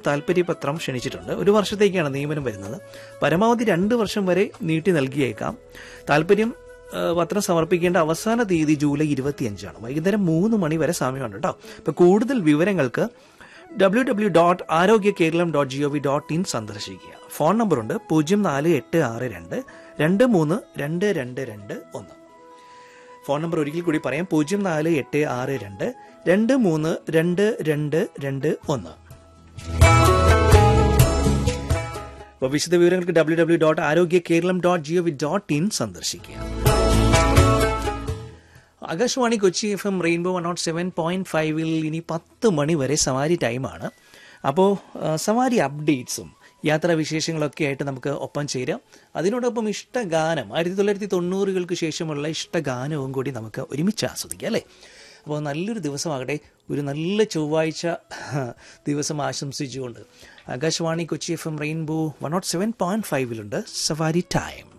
താല്പര്യപത്രം ക്ഷണിച്ചിട്ടുണ്ട് ഒരു വർഷത്തേക്കാണ് നിയമനം വരുന്നത് പരമാവധി രണ്ട് വർഷം വരെ നീട്ടി നൽകിയേക്കാം താല്പര്യം ആ, പത്രം സമർപ്പിക്കേണ്ട അവസാന തീയതി ജൂലൈ ഇരുപത്തിയഞ്ചാണ് വൈകുന്നേരം മൂന്ന് മണി വരെ സമയമുണ്ട് കേട്ടോ ഇപ്പൊ കൂടുതൽ വിവരങ്ങൾക്ക് W W dot Arogya Keralam dot G O V dot in സന്ദർശിക്കുക ഫോൺ നമ്പറുണ്ട് പൂജ്യം നാല് എട്ട് ആറ് രണ്ട് രണ്ട് മൂന്ന് രണ്ട് രണ്ട് രണ്ട് ഒന്ന് ഫോൺ നമ്പർ ഒരിക്കൽ കൂടി പറയാം പൂജ്യം നാല് എട്ട് ആറ് രണ്ട് രണ്ട് മൂന്ന് രണ്ട് രണ്ട് രണ്ട് ഒന്ന് അപ്പോൾ വിശദ വിവരങ്ങൾക്ക് W W dot Arogya Keralam dot G O V dot in സന്ദർശിക്കുക Akashvani Kochi F M Rainbow one nought seven point ഫൈവിൽ ഇനി പത്ത് മണി വരെ സവാരി ടൈമാണ് അപ്പോൾ സവാരി അപ്ഡേറ്റ്സും യാത്രാ വിശേഷങ്ങളൊക്കെ ആയിട്ട് നമുക്ക് ഒപ്പം ചേരാം അതിനോടൊപ്പം ഇഷ്ടഗാനം ആയിരത്തി തൊള്ളായിരത്തി തൊണ്ണൂറുകൾക്ക് ശേഷമുള്ള ഇഷ്ടഗാനവും കൂടി നമുക്ക് ഒരുമിച്ച് ആസ്വദിക്കാം അല്ലേ അപ്പോൾ നല്ലൊരു ദിവസമാകട്ടെ ഒരു നല്ല ചൊവ്വാഴ്ച ദിവസം ആശംസിച്ചുകൊണ്ട് Akashvani Kochi F M Rainbow one nought seven point ഫൈവിലുണ്ട് സവാരി ടൈം